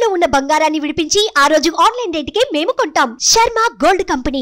తాకట్టులో ఉన్న బంగారాన్ని విడిపించి ఆ రోజు ఆన్లైన్ రేటుకే మేము కొంటాం శర్మ గోల్డ్ కంపెనీ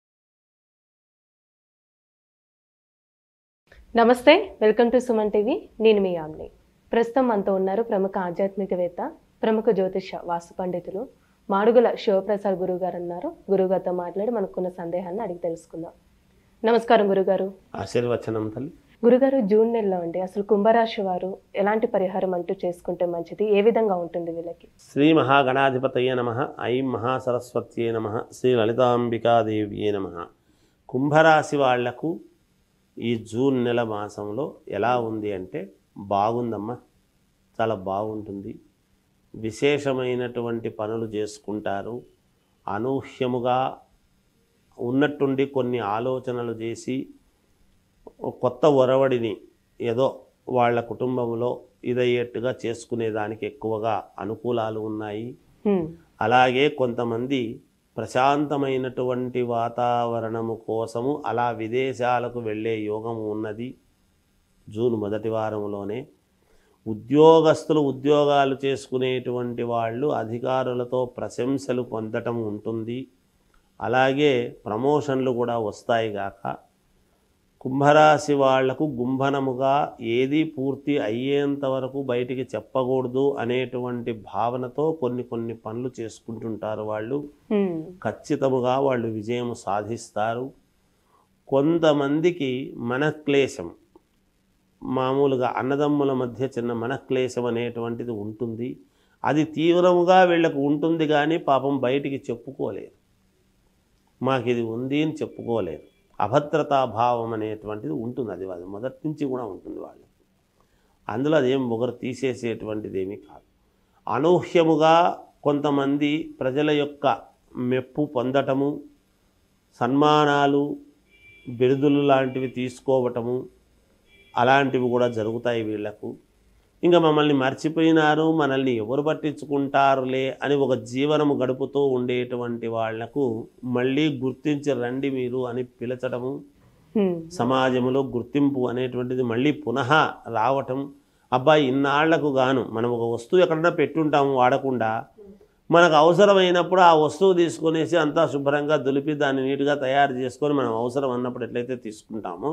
నమస్తే వెల్కమ్ టు సుమన్ టీవీ నేను మీ ఆమ్ని ప్రస్తుతం మనతో ఉన్నారు ప్రముఖ ఆధ్యాత్మికవేత్త ప్రముఖ జ్యోతిష వాస్తు పండితులు మాడుగుల శివప్రసాద్ గురువు గారు అన్నారు గురువుగారితో మాట్లాడి మనకున్న సందేహాన్ని అడిగి తెలుసుకుందాం నమస్కారం గురుగారు ఆశీర్వచనం తల్లి గురుగారు జూన్ నెలలో అండి అసలు కుంభరాశి వారు ఎలాంటి పరిహారం అంటూ చేసుకుంటే మంచిది ఏ విధంగా ఉంటుంది వీళ్ళకి శ్రీ మహాగణాధిపతయ నమ ఐం మహాసరస్వత్యే నమ శ్రీ లలితాంబికాదేవ్యే నమ కుంభరాశి వాళ్లకు ఈ జూన్ నెల మాసంలో ఎలా ఉంది అంటే బాగుందమ్మా చాలా బాగుంటుంది విశేషమైనటువంటి పనులు చేసుకుంటారు అనూహ్యముగా ఉన్నట్టుండి కొన్ని ఆలోచనలు చేసి కొత్త ఒరవడిని ఏదో వాళ్ళ కుటుంబంలో ఇదయ్యేట్టుగా చేసుకునేదానికి ఎక్కువగా అనుకూలాలు ఉన్నాయి హ్మ్. అలాగే కొంతమంది ప్రశాంతమైనటువంటి వాతావరణము కోసము అలా విదేశాలకు వెళ్ళే యోగం ఉన్నది జూన్ మొదటి వారంలోనే ఉద్యోగస్తులు ఉద్యోగాలు చేసుకునేటువంటి వాళ్ళు అధికారులతో ప్రశంసలు పొందటం ఉంటుంది అలాగే ప్రమోషన్లు కూడా వస్తాయి గాక కుంభరాశి వాళ్లకు గుంభనముగా ఏది పూర్తి అయ్యేంత వరకు బయటికి చెప్పకూడదు అనేటువంటి భావనతో కొన్ని కొన్ని పనులు చేసుకుంటుంటారు వాళ్ళు హ్మ్. ఖచ్చితముగా వాళ్ళు విజయం సాధిస్తారు కొంతమందికి మనక్లేశం మామూలుగా అన్నదమ్ముల మధ్య చిన్న మనక్లేశం అనేటువంటిది ఉంటుంది అది తీవ్రముగా వీళ్ళకు ఉంటుంది కానీ పాపం బయటికి చెప్పుకోలేరు మాకు ఇది ఉంది అని చెప్పుకోలేరు అభద్రతాభావం అనేటువంటిది ఉంటుంది అది అది మొదటి నుంచి కూడా ఉంటుంది వాళ్ళు అందులో అదేం ఒకరు తీసేసేటువంటిది ఏమీ కాదు అనూహ్యముగా కొంతమంది ప్రజల యొక్క మెప్పు పొందటము సన్మానాలు బిరుదులు లాంటివి తీసుకోవటము అలాంటివి కూడా జరుగుతాయి వీళ్లకు ఇంకా మమ్మల్ని మర్చిపోయినారు మనల్ని ఎవరు పట్టించుకుంటారులే అని ఒక జీవనము గడుపుతూ ఉండేటువంటి వాళ్లకు మళ్ళీ గుర్తించి రండి మీరు అని పిలచడము హ్మ్. సమాజంలో గుర్తింపు అనేటువంటిది మళ్ళీ పునః రావటం అబ్బాయి ఇన్నాళ్లకు గాను మనం ఒక వస్తువు ఎక్కడన్నా పెట్టుంటాము వాడకుండా మనకు అవసరమైనప్పుడు ఆ వస్తువు తీసుకొనేసి అంతా శుభ్రంగా దులిపి దాన్ని నీట్గా తయారు చేసుకొని మనం అవసరం అన్నప్పుడు ఎట్లయితే తీసుకుంటామో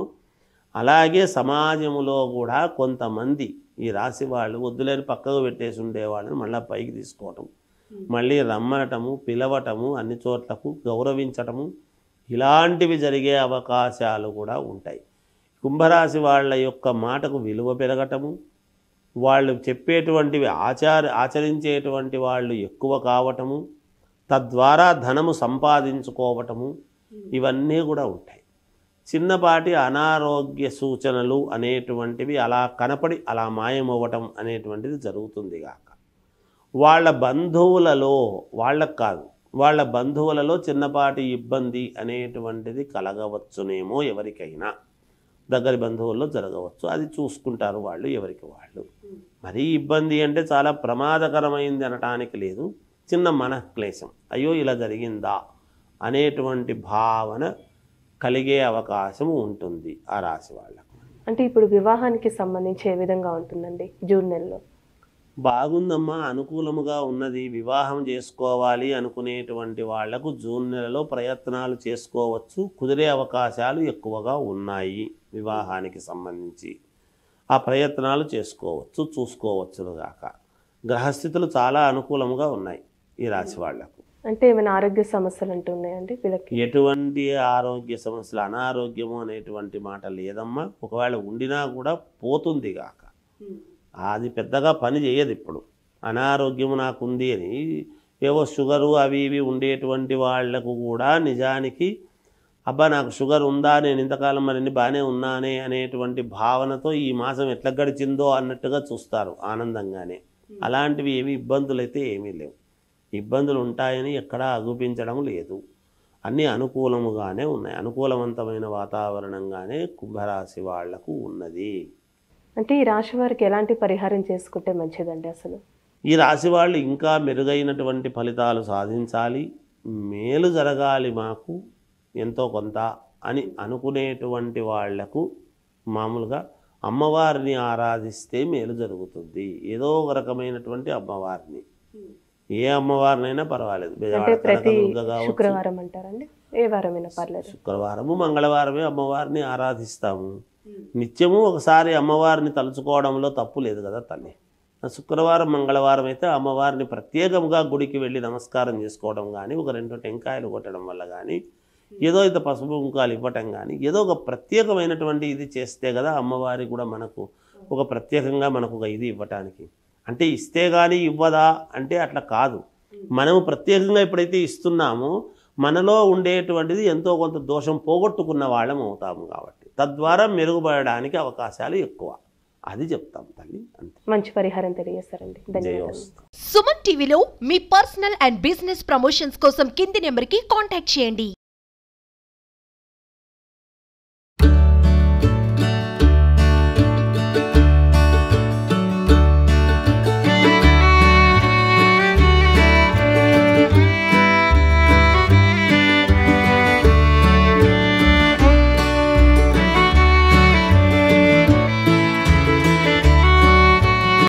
అలాగే సమాజంలో కూడా కొంతమంది ఈ రాశి వాళ్ళు వద్దులేని పక్కకు పెట్టేసి ఉండేవాళ్ళని మళ్ళీ పైకి తీసుకోవటం మళ్ళీ రమ్మనటము పిలవటము అన్ని చోట్లకు గౌరవించటము ఇలాంటివి జరిగే అవకాశాలు కూడా ఉంటాయి కుంభరాశి వాళ్ళ యొక్క మాటకు విలువ పెరగటము వాళ్ళు చెప్పేటువంటివి ఆచార ఆచరించేటువంటి వాళ్ళు ఎక్కువ కావటము తద్వారా ధనము సంపాదించుకోవటము ఇవన్నీ కూడా ఉంటాయి చిన్నపాటి అనారోగ్య సూచనలు అనేటువంటివి అలా కనపడి అలా మాయమవ్వటం అనేటువంటిది జరుగుతుంది గాక వాళ్ళ బంధువులలో వాళ్ళకు కాదు వాళ్ళ బంధువులలో చిన్నపాటి ఇబ్బంది అనేటువంటిది కలగవచ్చునేమో ఎవరికైనా దగ్గరి బంధువుల్లో జరగవచ్చు అది చూసుకుంటారు వాళ్ళు ఎవరికి వాళ్ళు మరీ ఇబ్బంది అంటే చాలా ప్రమాదకరమైంది అనటానికి లేదు చిన్న మనక్లేశం అయ్యో ఇలా జరిగిందా అనేటువంటి భావన కలిగే అవకాశం ఉంటుంది ఆ రాశి వాళ్ళకు అంటే ఇప్పుడు వివాహానికి సంబంధించి ఏ విధంగా ఉంటుందండి జూన్ నెలలో బాగుందమ్మా అనుకూలముగా ఉన్నది వివాహం చేసుకోవాలి అనుకునేటువంటి వాళ్లకు జూన్ నెలలో ప్రయత్నాలు చేసుకోవచ్చు కుదిరే అవకాశాలు ఎక్కువగా ఉన్నాయి వివాహానికి సంబంధించి ఆ ప్రయత్నాలు చేసుకోవచ్చు చూసుకోవచ్చును గాక గ్రహస్థితులు చాలా అనుకూలముగా ఉన్నాయి ఈ రాశి వాళ్లకు అంటే ఏమైనా ఆరోగ్య సమస్యలు అంటూ ఉన్నాయండి వీళ్ళకి ఎటువంటి ఆరోగ్య సమస్యలు అనారోగ్యము అనేటువంటి మాట లేదమ్మా ఒకవేళ ఉండినా కూడా పోతుంది గాక అది పెద్దగా పని చేయదు ఇప్పుడు అనారోగ్యము నాకుంది అని ఏవో షుగరు అవి ఇవి ఉండేటువంటి వాళ్లకు కూడా నిజానికి అబ్బా నాకు షుగర్ ఉందా నేను ఇంతకాలం మరి బాగానే ఉన్నానే అనేటువంటి భావనతో ఈ మాసం ఎట్లా గడిచిందో అన్నట్టుగా చూస్తారు ఆనందంగానే అలాంటివి ఏమి ఇబ్బందులు అయితే ఏమీ లేవు ఇబ్బందులు ఉంటాయని ఎక్కడా అగుపించడం లేదు అన్నీ అనుకూలముగానే ఉన్నాయి అనుకూలవంతమైన వాతావరణంగానే కుంభరాశి వాళ్లకు ఉన్నది అంటే ఈ రాశి వారికి ఎలాంటి పరిహారం చేసుకుంటే మంచిదండి అసలు ఈ రాశి వాళ్ళు ఇంకా మెరుగైనటువంటి ఫలితాలు సాధించాలి మేలు జరగాలి మాకు ఎంతో కొంత అని అనుకునేటువంటి వాళ్లకు మామూలుగా అమ్మవారిని ఆరాధిస్తే మేలు జరుగుతుంది ఏదో ఒక రకమైనటువంటి అమ్మవారిని ఏ అమ్మవారినైనా పర్వాలేదు అంటే బెజవాడ ప్రతి కనకదుర్గ కావచ్చు శుక్రవారం అంటారండి ఏ వారమైనా పర్లేదు శుక్రవారము మంగళవారమే అమ్మవారిని ఆరాధిస్తాము నిత్యము ఒకసారి అమ్మవారిని తలుచుకోవడంలో తప్పు లేదు కదా తల్లి ఆ శుక్రవారం మంగళవారం అయితే అమ్మవారిని ప్రత్యేకంగా గుడికి వెళ్ళి నమస్కారం చేసుకోవడం కానీ ఒక రెండు టెంకాయలు కొట్టడం వల్ల కానీ ఏదో ఇంత పసుపు కుంకాలు ఇవ్వటం కానీ ఏదో ఒక ప్రత్యేకమైనటువంటి ఇది చేస్తే కదా అమ్మవారి కూడా మనకు ఒక ప్రత్యేకంగా మనకు ఒక ఇది ఇవ్వటానికి అంటే ఇస్తే కానీ ఇవ్వదా అంటే అట్లా కాదు మనము ప్రత్యేకంగా ఎప్పుడైతే ఇస్తున్నామో మనలో ఉండేటువంటిది ఎంతో కొంత దోషం పోగొట్టుకున్న వాళ్ళం అవుతాము కాబట్టి తద్వారా మెరుగుపడడానికి అవకాశాలు ఎక్కువ అది చెప్తాం తల్లి అంతే మంచి పరిహారం తెలియజేస్తారండి ధన్యవాదాలు జయోస్తు సుమన్ టీవీలో మీ పర్సనల్ అండ్ బిజినెస్ ప్రమోషన్స్ కోసం కింది నెంబర్కి కాంటాక్ట్ చేయండి